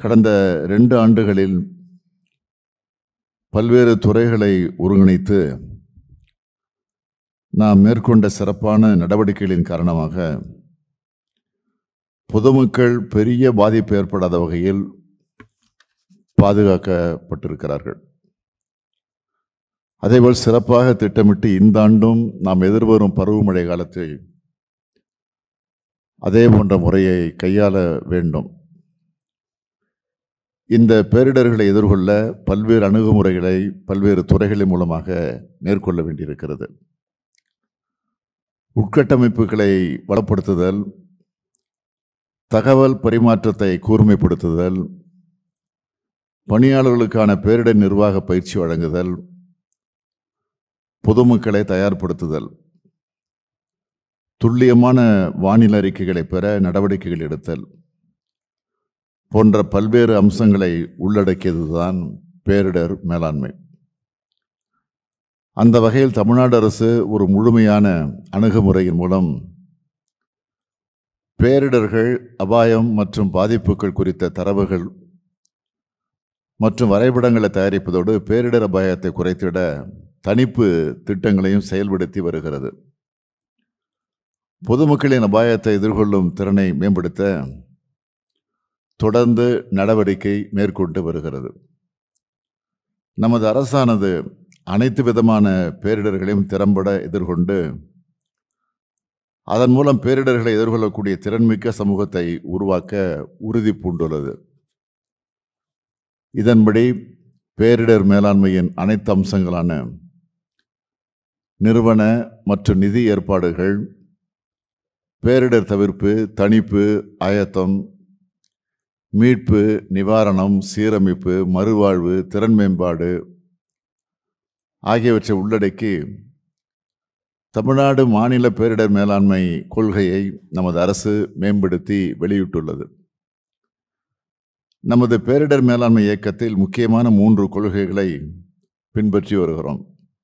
கடந்த ரெண்டு ஆண்டுகளில் பல்வேறு துறைகளை ஒருங்கிணைத்து நாம் மேற்கொண்ட சிறப்பான நடவடிக்கைகளின் காரணமாக பொதுமக்கள் பெரிய பாதிப்பு ஏற்படாத வகையில் பாதுகாக்கப்பட்டிருக்கிறார்கள் அதேபோல் சிறப்பாக திட்டமிட்டு இந்த ஆண்டும் நாம் எதிர்வரும் பருவமழை காலத்தில் அதே போன்ற முறையை கையாள வேண்டும் இந்த பேரிடர்களை எதிர்கொள்ள பல்வேறு அணுகுமுறைகளை பல்வேறு துறைகளின் மூலமாக மேற்கொள்ள வேண்டியிருக்கிறது உட்கட்டமைப்புகளை வளப்படுத்துதல் தகவல் பரிமாற்றத்தை கூர்மைப்படுத்துதல் பணியாளர்களுக்கான பேரிடர் நிர்வாக பயிற்சி வழங்குதல் பொதுமக்களை தயார்படுத்துதல் துல்லியமான வானிலை அறிக்கைகளை பெற நடவடிக்கைகள் எடுத்தல் போன்ற பல்வேறு அம்சங்களை உள்ளடக்கியதுதான் பேரிடர் மேலாண்மை அந்த வகையில் தமிழ்நாடு அரசு ஒரு முழுமையான அணுகுமுறையின் மூலம் பேரிடர்கள் அபாயம் மற்றும் பாதிப்புகள் குறித்த தரவுகள் மற்றும் வரைபடங்களை தயாரிப்பதோடு பேரிடர் அபாயத்தை குறைத்திட தணிப்பு திட்டங்களையும் செயல்படுத்தி வருகிறது பொதுமக்களின் அபாயத்தை எதிர்கொள்ளும் திறனை மேம்படுத்த தொடர்ந்து நடவடிக்கை மேற்கொண்டு வருகிறது நமது அரசானது அனைத்து விதமான பேரிடர்களையும் திறம்பட எதிர்கொண்டு அதன் மூலம் பேரிடர்களை எதிர்கொள்ளக்கூடிய திறன்மிக்க சமூகத்தை உருவாக்க உறுதி பூண்டுள்ளது இதன்படி பேரிடர் மேலாண்மையின் அனைத்து அம்சங்களான நிறுவன மற்றும் நிதி ஏற்பாடுகள் பேரிடர் தவிர்ப்பு தணிப்பு ஆயத்தம் மீட்பு நிவாரணம் சீரமைப்பு மறுவாழ்வு திறன் மேம்பாடு ஆகியவற்றை உள்ளடக்கி தமிழ்நாடு மாநில பேரிடர் மேலாண்மை கொள்கையை நமது அரசு மேம்படுத்தி வெளியிட்டுள்ளது நமது பேரிடர் மேலாண்மை இயக்கத்தில் முக்கியமான மூன்று கொள்கைகளை பின்பற்றி வருகிறோம்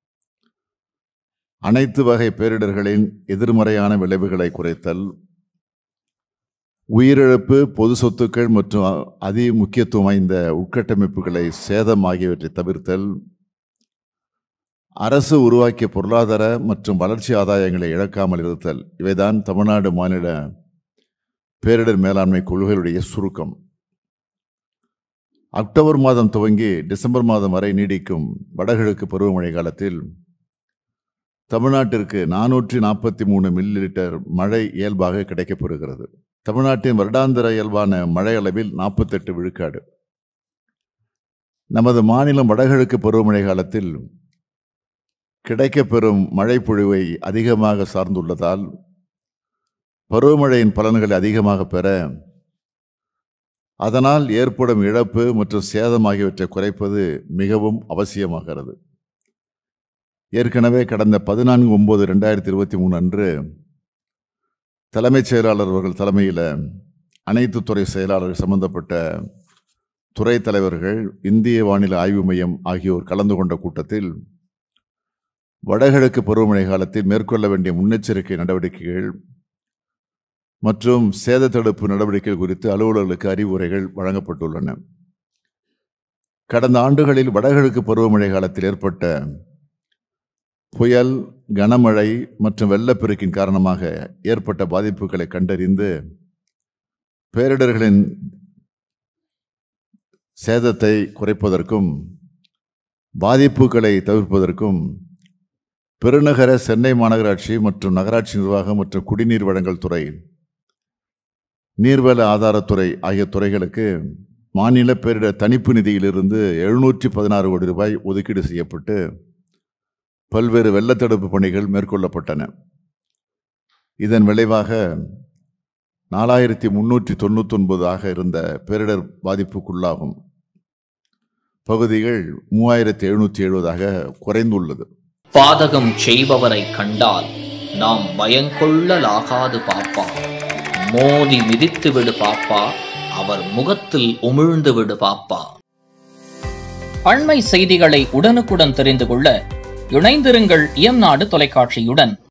அனைத்து வகை பேரிடர்களின் எதிர்மறையான விளைவுகளை குறைத்தல் உயிரிழப்பு பொது சொத்துக்கள் மற்றும் அதி முக்கியத்துவம் வாய்ந்த உட்கட்டமைப்புகளை சேதம் ஆகியவற்றை தவிர்த்தல் அரசு உருவாக்கிய பொருளாதார மற்றும் வளர்ச்சி ஆதாயங்களை இழக்காமல் இருத்தல் இவைதான் தமிழ்நாடு மாநில பேரிடர் மேலாண்மை கொள்கைகளுடைய சுருக்கம் அக்டோபர் மாதம் துவங்கி டிசம்பர் மாதம் வரை நீடிக்கும் வடகிழக்கு பருவமழை காலத்தில் தமிழ்நாட்டிற்கு நானூற்றி நாற்பத்தி மூணு மில்லி லிட்டர் மழை இயல்பாக கிடைக்கப்பெறுகிறது தமிழ்நாட்டின் வருடாந்திர இயல்பான மழை அளவில் நாற்பத்தெட்டு விழுக்காடு நமது மாநிலம் வடகிழக்கு பருவமழை காலத்தில் கிடைக்கப்பெறும் மழை பொழிவை அதிகமாக சார்ந்துள்ளதால் பருவமழையின் பலன்களை அதிகமாக பெற அதனால் ஏற்படும் இழப்பு மற்றும் சேதம் ஆகியவற்றை குறைப்பது மிகவும் அவசியமாகிறது ஏற்கனவே கடந்த பதினான்கு ஒன்பது ரெண்டாயிரத்தி இருபத்தி மூணு அன்று தலைமைச் செயலாளர் அவர்கள் தலைமையில் அனைத்து துறை செயலாளர்கள் சம்பந்தப்பட்ட துறை தலைவர்கள் இந்திய வானிலை ஆய்வு மையம் ஆகியோர் கலந்து கொண்ட கூட்டத்தில் வடகிழக்கு பருவமழை காலத்தில் மேற்கொள்ள வேண்டிய முன்னெச்சரிக்கை நடவடிக்கைகள் மற்றும் சேத தடுப்பு நடவடிக்கைகள் குறித்து அலுவலர்களுக்கு அறிவுரைகள் வழங்கப்பட்டுள்ளன கடந்த ஆண்டுகளில் வடகிழக்கு பருவமழை காலத்தில் ஏற்பட்ட புயல் கனமழை மற்றும் வெள்ளப்பெருக்கின் காரணமாக ஏற்பட்ட பாதிப்புகளை கண்டறிந்து பேரிடர்களின் சேதத்தை குறைப்பதற்கும் பாதிப்புகளை தவிர்ப்பதற்கும் பெருநகர சென்னை மாநகராட்சி மற்றும் நகராட்சி நிர்வாகம் மற்றும் குடிநீர் வழங்கல் துறை நீர்வள ஆதாரத்துறை ஆகிய துறைகளுக்கு மாநில பேரிடர் தணிப்பு நிதியிலிருந்து எழுநூற்றி பதினாறு கோடி ரூபாய் ஒதுக்கீடு செய்யப்பட்டு பல்வேறு வெள்ளத்தடுப்பு பணிகள் மேற்கொள்ளப்பட்டன இதன் விளைவாக நாலாயிரத்தி முன்னூற்றி தொண்ணூற்றி ஒன்பதாக இருந்த பேரிடர் பாதிப்புக்குள்ளாகும் பகுதிகள் மூவாயிரத்தி எழுநூற்றி எழுபதாக குறைந்துள்ளது பாதகம் செய்பவரை கண்டால் நாம் பயங்கொள்ளலாகாது பாப்பா மோதி மிதித்து விடு பாப்பா அவர் முகத்தில் உமிழ்ந்து விடு பாப்பா அண்மை செய்திகளை உடனுக்குடன் தெரிந்து கொள்ள இணைந்திருங்கள் இயம்நாடு தொலைக்காட்சியுடன்